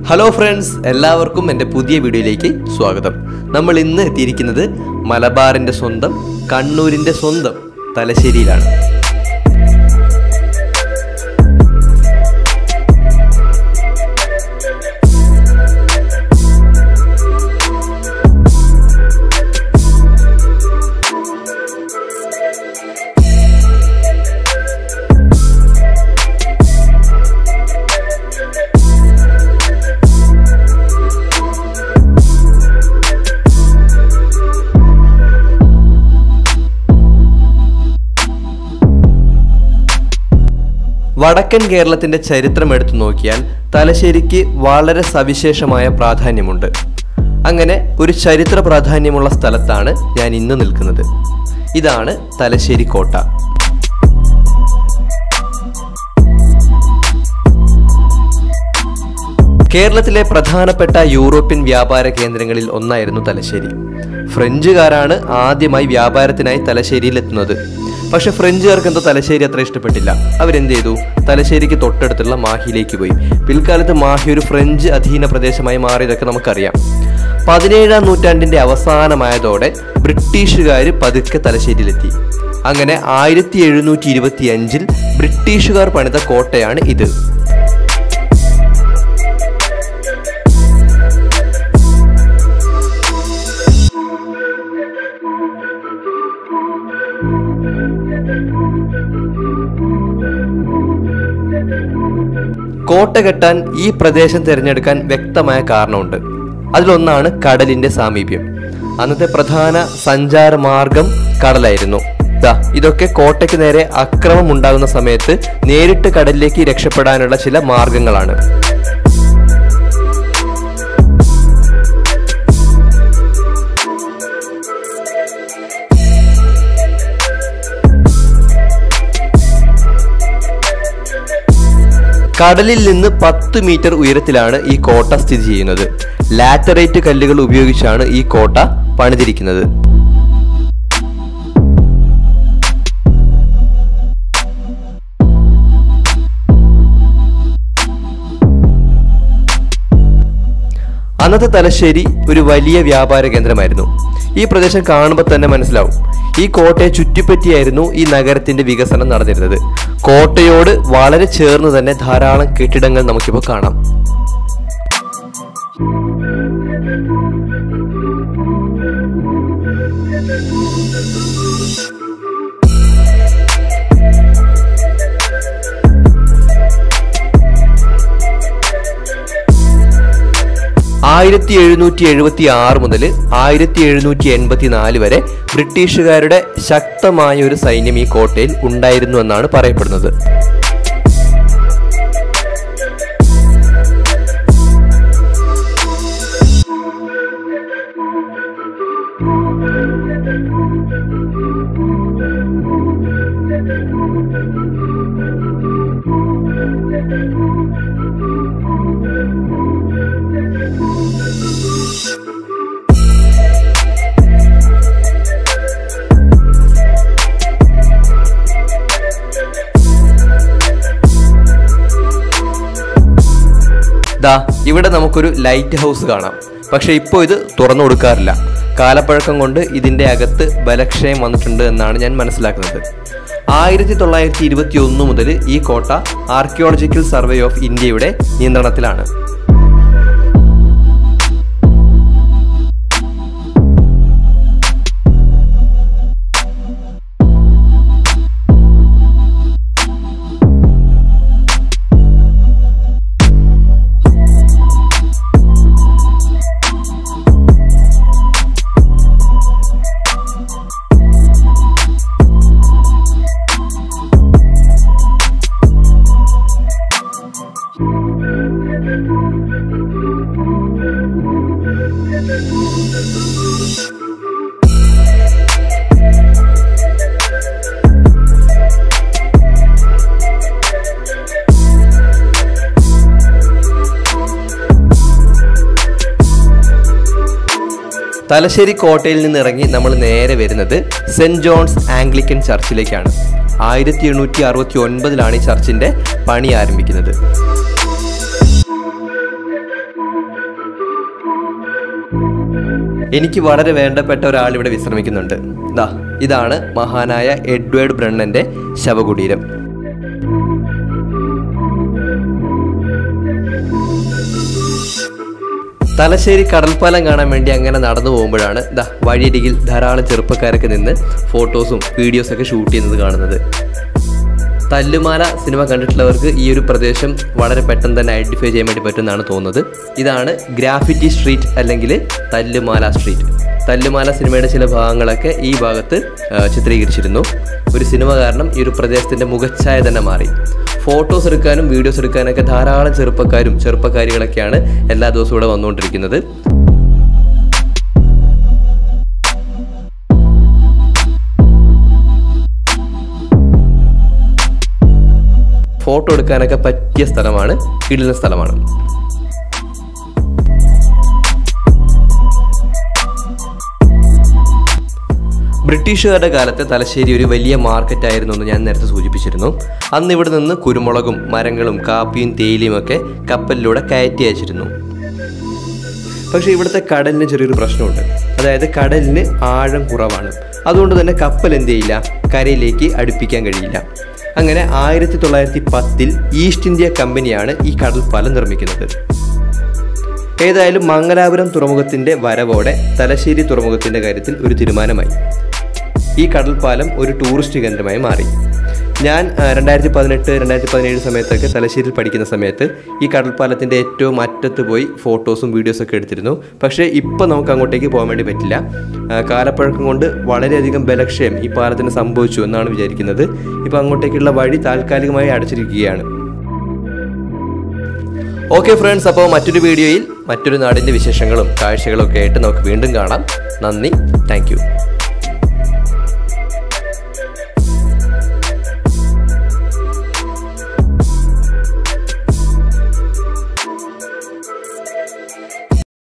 hello friends എല്ലാവർക്കും എൻ്റെ പുതിയ വീഡിയോയിലേക്ക് സ്വാഗതം നമ്മൾ ഇന്ന് എത്തിയിരിക്കുന്നത് മലബാറിൻ്റെ സ്വന്തം കണ്ണൂരിൻ്റെ സ്വന്തം തലശ്ശേരിയിലാണ് വടക്കൻ കേരളത്തിന്റെ ചരിത്രം എടുത്തു നോക്കിയാൽ തലശ്ശേരിക്ക് വളരെ സവിശേഷമായ പ്രാധാന്യമുണ്ട് അങ്ങനെ ഒരു ചരിത്ര പ്രാധാന്യമുള്ള സ്ഥലത്താണ് ഞാൻ ഇന്ന് നിൽക്കുന്നത് ഇതാണ് തലശ്ശേരി കോട്ട കേരളത്തിലെ പ്രധാനപ്പെട്ട യൂറോപ്യൻ വ്യാപാര കേന്ദ്രങ്ങളിൽ ഒന്നായിരുന്നു തലശ്ശേരി ഫ്രഞ്ചുകാരാണ് ആദ്യമായി വ്യാപാരത്തിനായി തലശ്ശേരിയിൽ എത്തുന്നത് പക്ഷെ ഫ്രഞ്ചുകാർക്ക് എന്തോ തലശ്ശേരി അത്ര ഇഷ്ടപ്പെട്ടില്ല അവരെന്ത് ചെയ്തു തലശ്ശേരിക്ക് തൊട്ടടുത്തുള്ള മാഹിയിലേക്ക് പോയി പിൽക്കാലത്ത് മാഹി ഒരു ഫ്രഞ്ച് അധീന പ്രദേശമായി മാറിയതൊക്കെ നമുക്കറിയാം പതിനേഴാം നൂറ്റാണ്ടിന്റെ അവസാനമായതോടെ ബ്രിട്ടീഷുകാർ പതുക്കെ തലശ്ശേരിയിലെത്തി അങ്ങനെ ആയിരത്തി എഴുന്നൂറ്റി ഇരുപത്തി അഞ്ചിൽ ബ്രിട്ടീഷുകാർ പണിത കോട്ടയാണ് ഇത് കോട്ട കെട്ടാൻ ഈ പ്രദേശം തിരഞ്ഞെടുക്കാൻ വ്യക്തമായ കാരണമുണ്ട് അതിലൊന്നാണ് കടലിന്റെ സാമീപ്യം അന്നത്തെ പ്രധാന സഞ്ചാര മാർഗം കടലായിരുന്നു ദാ ഇതൊക്കെ കോട്ടയ്ക്ക് നേരെ അക്രമം ഉണ്ടാകുന്ന സമയത്ത് നേരിട്ട് കടലിലേക്ക് രക്ഷപ്പെടാനുള്ള ചില മാർഗങ്ങളാണ് കടലിൽ നിന്ന് പത്ത് മീറ്റർ ഉയരത്തിലാണ് ഈ കോട്ട സ്ഥിതി ചെയ്യുന്നത് ലാറ്ററൈറ്റ് കല്ലുകൾ ഉപയോഗിച്ചാണ് ഈ കോട്ട പണിതിരിക്കുന്നത് അന്നത്തെ തലശ്ശേരി ഒരു വലിയ വ്യാപാര കേന്ദ്രമായിരുന്നു ഈ പ്രദേശം കാണുമ്പോൾ തന്നെ മനസ്സിലാവും ഈ കോട്ടയെ ചുറ്റിപ്പറ്റിയായിരുന്നു ഈ നഗരത്തിന്റെ വികസനം നടന്നിരുന്നത് കോട്ടയോട് വളരെ ചേർന്ന് തന്നെ ധാരാളം കെട്ടിടങ്ങൾ നമുക്കിപ്പോൾ കാണാം ആയിരത്തി എഴുന്നൂറ്റി എഴുപത്തി ആറ് മുതൽ ആയിരത്തി എഴുന്നൂറ്റി എൺപത്തി നാല് വരെ ബ്രിട്ടീഷുകാരുടെ ശക്തമായ ഒരു സൈന്യം ഈ കോട്ടയിൽ ഉണ്ടായിരുന്നു എന്നാണ് പറയപ്പെടുന്നത് ദാ ഇവിടെ നമുക്കൊരു ലൈറ്റ് ഹൗസ് കാണാം പക്ഷെ ഇപ്പോൾ ഇത് തുറന്നു കൊടുക്കാറില്ല കാലപ്പഴക്കം കൊണ്ട് ഇതിന്റെ അകത്ത് ബലക്ഷയം വന്നിട്ടുണ്ട് എന്നാണ് ഞാൻ മനസ്സിലാക്കുന്നത് ആയിരത്തി തൊള്ളായിരത്തി ഇരുപത്തി ഒന്ന് മുതൽ ഈ കോട്ട ആർക്കിയോളജിക്കൽ സർവേ ഓഫ് ഇന്ത്യയുടെ നിയന്ത്രണത്തിലാണ് തലശ്ശേരി കോട്ടയിൽ നിന്ന് ഇറങ്ങി നമ്മൾ നേരെ വരുന്നത് സെന്റ് ജോൺസ് ആംഗ്ലിക്കൻ ചർച്ചിലേക്കാണ് ആയിരത്തി എണ്ണൂറ്റി അറുപത്തി ഒൻപതിലാണ് ഈ ചർച്ചിന്റെ പണി ആരംഭിക്കുന്നത് എനിക്ക് വളരെ വേണ്ടപ്പെട്ട ഒരാൾ ഇവിടെ വിശ്രമിക്കുന്നുണ്ട് ദാ ഇതാണ് മഹാനായ എഡ്വേർഡ് ബ്രണ്ണന്റെ ശവകുടീരം തലശ്ശേരി കടൽപ്പാലം കാണാൻ വേണ്ടി അങ്ങനെ നടന്നു പോകുമ്പോഴാണ് ദാ വഴിയരികിൽ ധാരാളം ചെറുപ്പക്കാരൊക്കെ നിന്ന് ഫോട്ടോസും വീഡിയോസൊക്കെ ഷൂട്ട് ചെയ്യുന്നത് കാണുന്നത് തല്ലുമാല സിനിമ കണ്ടിട്ടുള്ളവർക്ക് ഈ ഒരു പ്രദേശം വളരെ പെട്ടെന്ന് തന്നെ ഐഡന്റിഫൈ ചെയ്യാൻ വേണ്ടി പറ്റുമെന്നാണ് തോന്നുന്നത് ഇതാണ് ഗ്രാഫിറ്റി സ്ട്രീറ്റ് അല്ലെങ്കിൽ തല്ലുമാല സ്ട്രീറ്റ് തല്ലുമാല സിനിമയുടെ ചില ഭാഗങ്ങളൊക്കെ ഈ ഭാഗത്ത് ആ, ചിത്രീകരിച്ചിരുന്നു ഒരു സിനിമ കാരണം ഈ ഒരു പ്രദേശത്തിന്റെ മുഖച്ഛായ തന്നെ മാറി ഫോട്ടോസ് എടുക്കാനും വീഡിയോസ് എടുക്കാനൊക്കെ ധാരാളം ചെറുപ്പക്കാരും ചെറുപ്പക്കാരികളൊക്കെയാണ് എല്ലാ ദിവസവും ഇവിടെ വന്നുകൊണ്ടിരിക്കുന്നത് ഫോട്ടോ എടുക്കാനൊക്കെ പറ്റിയ സ്ഥലമാണ് കിടിലൻ സ്ഥലമാണ് ബ്രിട്ടീഷുകാരുടെ കാലത്തെ തലശ്ശേരി ഒരു വലിയ മാർക്കറ്റ് ആയിരുന്നു എന്ന് ഞാൻ നേരത്തെ സൂചിപ്പിച്ചിരുന്നു അന്ന് ഇവിടെ നിന്ന് കുരുമുളകും മരങ്ങളും കാപ്പിയും തേയിലയും ഒക്കെ കപ്പലിലൂടെ കയറ്റി അയച്ചിരുന്നു പക്ഷേ ഇവിടുത്തെ കടലിന് ചെറിയൊരു പ്രശ്നമുണ്ട് അതായത് കടലിന് ആഴം കുറവാണ് അതുകൊണ്ട് തന്നെ കപ്പൽ എന്ത് ചെയ്യില്ല കരയിലേക്ക് അടുപ്പിക്കാൻ കഴിയില്ല അങ്ങനെ ആയിരത്തി തൊള്ളായിരത്തി പത്തിൽ ഈസ്റ്റ് ഇന്ത്യ കമ്പനിയാണ് ഈ കടൽപ്പാലം നിർമ്മിക്കുന്നത് ഏതായാലും മംഗലാപുരം തുറമുഖത്തിന്റെ വരവോടെ തലശ്ശേരി തുറമുഖത്തിന്റെ കാര്യത്തിൽ ഒരു തീരുമാനമായി ഈ കടൽപ്പാലം ഒരു ടൂറിസ്റ്റ് കേന്ദ്രമായി മാറി ഞാൻ രണ്ടായിരത്തി പതിനെട്ട് രണ്ടായിരത്തി പതിനേഴ് സമയത്തൊക്കെ തലശ്ശേരിയിൽ പഠിക്കുന്ന സമയത്ത് ഈ കടൽപ്പാലത്തിൻ്റെ ഏറ്റവും അറ്റത്ത് പോയി ഫോട്ടോസും വീഡിയോസൊക്കെ എടുത്തിരുന്നു പക്ഷേ ഇപ്പോൾ നമുക്ക് അങ്ങോട്ടേക്ക് പോകാൻ വേണ്ടി പറ്റില്ല ആ, കാലപ്പഴക്കം കൊണ്ട് വളരെയധികം ബലക്ഷയം ഈ പാലത്തിന് സംഭവിച്ചു എന്നാണ് വിചാരിക്കുന്നത് ഇപ്പോൾ അങ്ങോട്ടേക്കുള്ള വഴി താൽക്കാലികമായി അടച്ചിരിക്കുകയാണ് ഓക്കെ ഫ്രണ്ട്സ് അപ്പോൾ മറ്റൊരു വീഡിയോയിൽ മറ്റൊരു നാടിൻ്റെ വിശേഷങ്ങളും കാഴ്ചകളും ഒക്കെ ആയിട്ട് നമുക്ക് വീണ്ടും കാണാം നന്ദി താങ്ക്